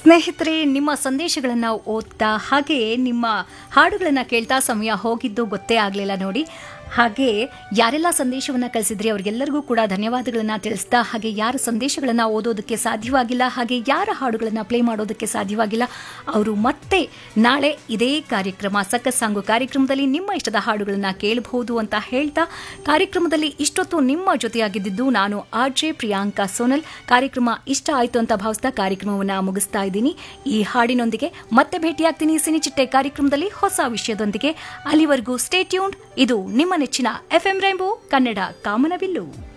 ಸ್ನೇಹಿತರೆ ನಿಮ್ಮ ಸಂದೇಶಗಳನ್ನು ಓದ್ತಾ ಹಾಗೆ ನಿಮ್ಮ ಹಾಡುಗಳನ್ನು ಕೇಳ್ತಾ ಸಮಯ ಹೋಗಿದ್ದು ಗೊತ್ತೇ ಆಗಲಿಲ್ಲ ನೋಡಿ ಹಾಗೆ ಯಾರೆಲ್ಲ ಸಂದೇಶವನ್ನು ಕಳಿಸಿದ್ರಿ ಅವರಿಗೆಲ್ಲರಿಗೂ ಕೂಡ ಧನ್ಯವಾದಗಳನ್ನು ತಿಳಿಸ್ತಾ ಹಾಗೆ ಯಾರ ಸಂದೇಶಗಳನ್ನು ಓದೋದಕ್ಕೆ ಸಾಧ್ಯವಾಗಿಲ್ಲ ಹಾಗೆ ಯಾರ ಹಾಡುಗಳನ್ನು ಪ್ಲೇ ಮಾಡೋದಕ್ಕೆ ಸಾಧ್ಯವಾಗಿಲ್ಲ ಅವರು ಮತ್ತೆ ನಾಳೆ ಇದೇ ಕಾರ್ಯಕ್ರಮ ಸಕ್ಕ ಸಾಂಗು ಕಾರ್ಯಕ್ರಮದಲ್ಲಿ ನಿಮ್ಮ ಇಷ್ಟದ ಹಾಡುಗಳನ್ನು ಕೇಳಬಹುದು ಅಂತ ಹೇಳ್ತಾ ಕಾರ್ಯಕ್ರಮದಲ್ಲಿ ಇಷ್ಟೊತ್ತು ನಿಮ್ಮ ಜೊತೆಯಾಗಿದ್ದು ನಾನು ಆರ್ ಜೆ ಪ್ರಿಯಾಂಕಾ ಸೋನಲ್ ಕಾರ್ಯಕ್ರಮ ಇಷ್ಟ ಆಯಿತು ಅಂತ ಭಾವಿಸ್ತಾ ಕಾರ್ಯಕ್ರಮವನ್ನು ಮುಗಿಸ್ತಾ ಇದ್ದೀನಿ ಈ ಹಾಡಿನೊಂದಿಗೆ ಮತ್ತೆ ಭೇಟಿಯಾಗ್ತೀನಿ ಸಿನಿಚಿಟ್ಟೆ ಕಾರ್ಯಕ್ರಮದಲ್ಲಿ ಹೊಸ ವಿಷಯದೊಂದಿಗೆ ಅಲ್ಲಿವರೆಗೂ ಸ್ಟೇ ಟ್ಯೂನ್ಡ್ ಇದು ನಿಮ್ಮ ನೆಚ್ಚಿನ ಎಫ್ಎಂ ರೈಂಬೋ ಕನ್ನಡ ಕಾಮನಬಿಲ್ಲು